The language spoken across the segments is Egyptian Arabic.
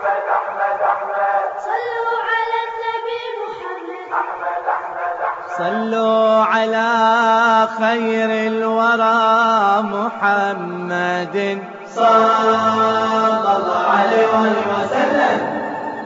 أحمد أحمد أحمد صلوا على النبي محمد أحمد أحمد أحمد صلوا على خير الورى محمد صلى الله عليه وسلم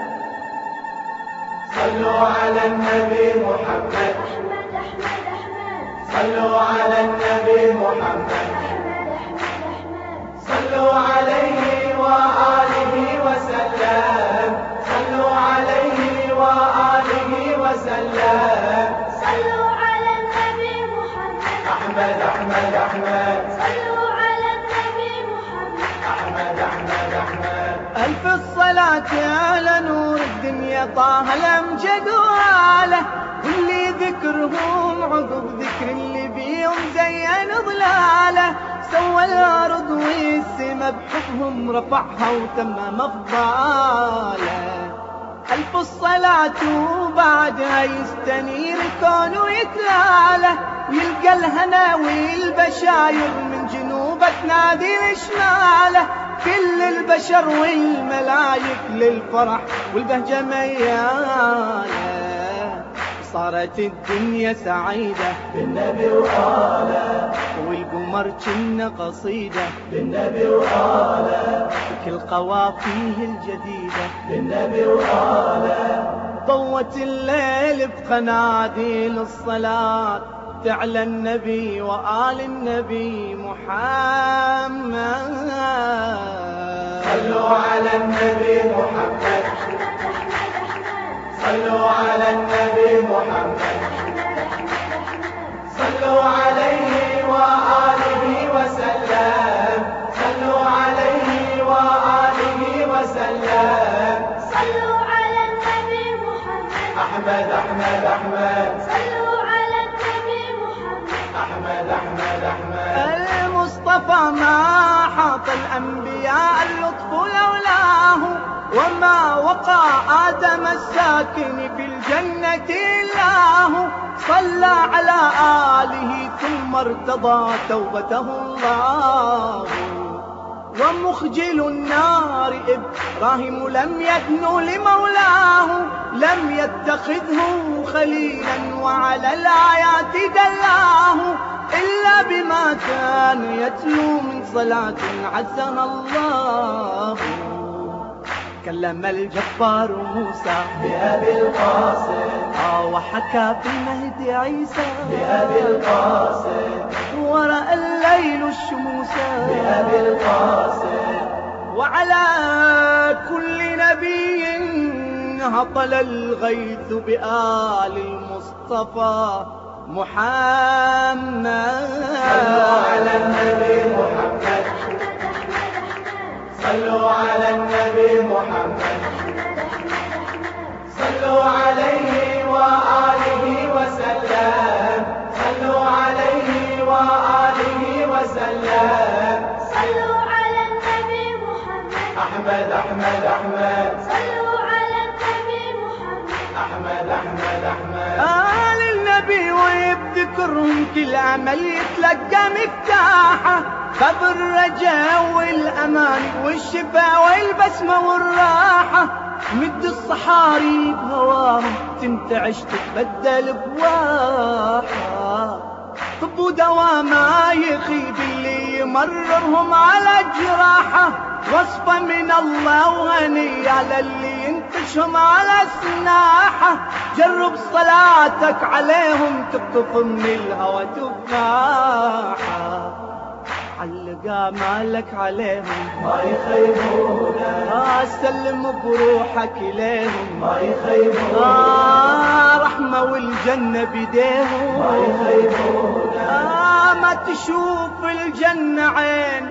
صلوا على النبي محمد أحمد أحمد أحمد صلوا على النبي محمد أحمد أحمد أحمد صلوا عليه وآله وسلم صلوا عليه وآله وسلم صلوا على النبي محمد أحمد أحمد أحمد صلوا على النبي محمد أحمد أحمد أحمد ألف الصلاة على نور الدنيا طه الأمجد وآله واللي ذكرهم عقب ذكر اللي بيهم زين ضلاله سوى الأرض والسما بحكمهم رفعها وتمم أفضاله ألف الصلاة وبعدها يستنير الكون ويتلاله ويلقى الهنا والبشاير من جنوبه تنادي لشماله كل البشر والملايك للفرح والبهجة مياله صارت الدنيا سعيدة بالنبي وآله والقمر كنا قصيدة بالنبي وآله كل قوافيه الجديدة بالنبي وآله ضوت الليل بقناديل الصلاة تعلى النبي وآل النبي محمد صلوا على النبي محمد صلوا على النبي محمد صلوا عليه وآله وسلم صلوا عليه وآله وسلم صلوا على النبي محمد أحمد أحمد أحمد صلوا على النبي محمد أحمد أحمد أحمد المصطفى ما حاط الأنبياء اللطف لولاه وما وقع آدم الساكن في الجنة إلاه صلى على آله ثم ارتضى توبته الله ومخجل النار إبراهيم لم يدنو لمولاه لم يتخذه خليلا وعلى الآيات دلاه إلا بما كان يتلو من صلاة عزها الله كلم الجبار موسى بأبي القاسم آه وحكى في المهد عيسى بأبي القاسم ورأى الليل الشموس بأبي القاسم وعلى كل نبي هطل الغيث بآل المصطفى محمد صلوا على النبي محمد صلوا على النبي محمد صلوا عليه وآله وسلم صلوا عليه وآله وسلم صلوا على النبي محمد أحمد أحمد أحمد صلوا على النبي محمد أحمد أحمد أحمد آل النبي ويبذكرهم كل عمل يتلقى مفتاحه باب الرجاء والأمان والشفاء والبسمة والراحة مد الصحاري بهواهم تنتعش تتبدل بواحة طب ودواء ما يخيب اللي يمررهم على جراحة وصفة من الله وهني على اللي ينتشهم على سناحة جرب صلاتك عليهم تقطف من الهوى تفاحة علقا مالك عليهم ما يخيبونا آه سلم بروحك إليهم ما يخيبونا آه رحمة والجنة بديهم ما يخيبونا آه ما تشوف الجنة عين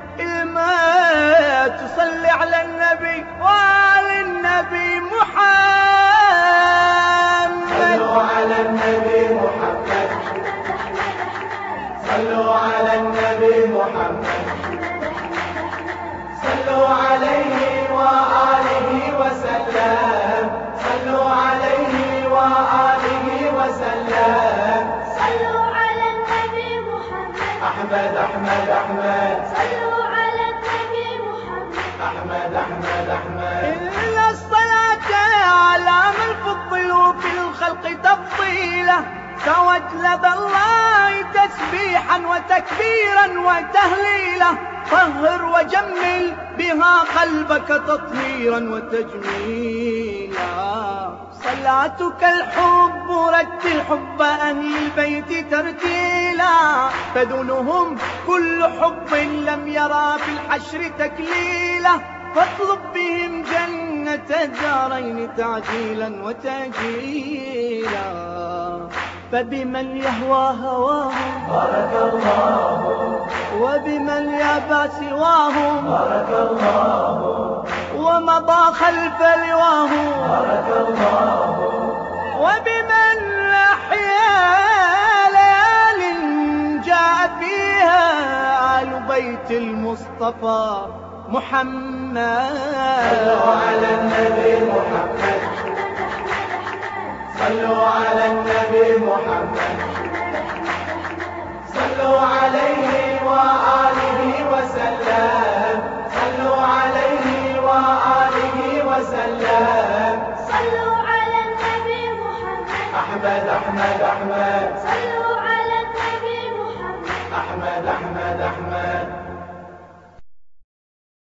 ما تصلي على النبي وآل النبي محمد صلوا على النبي محمد صلوا على النبي محمد صلوا عليه وآله وسلم صلوا عليه وآله وسلم صلوا على النبي محمد أحمد أحمد أحمد صلوا على النبي محمد أحمد أحمد أحمد الخلق تفضيله فوجلب الله تسبيحا وتكبيرا وتهليلا طهر وجمل بها قلبك تطهيرا وتجميلا صلاتك الحب رتل حب أهل البيت ترتيلا فدونهم كل حب لم يرى في الحشر تكليلا فاطلب بهم جنة الدارين تعجيلا وتأجيلا فبمن يهوى هواهم بارك الله وبمن يابى سواهم بارك الله ومضى خلف لواهم بارك الله وبمن أحيا ليال جاء فيها آل بيت المصطفى محمد صلوا على النبي محمد صلوا على النبي محمد صلوا عليه وآله وسلم صلوا عليه وآله وسلم صلوا على النبي محمد أحمد أحمد أحمد صلوا على النبي محمد أحمد أحمد أحمد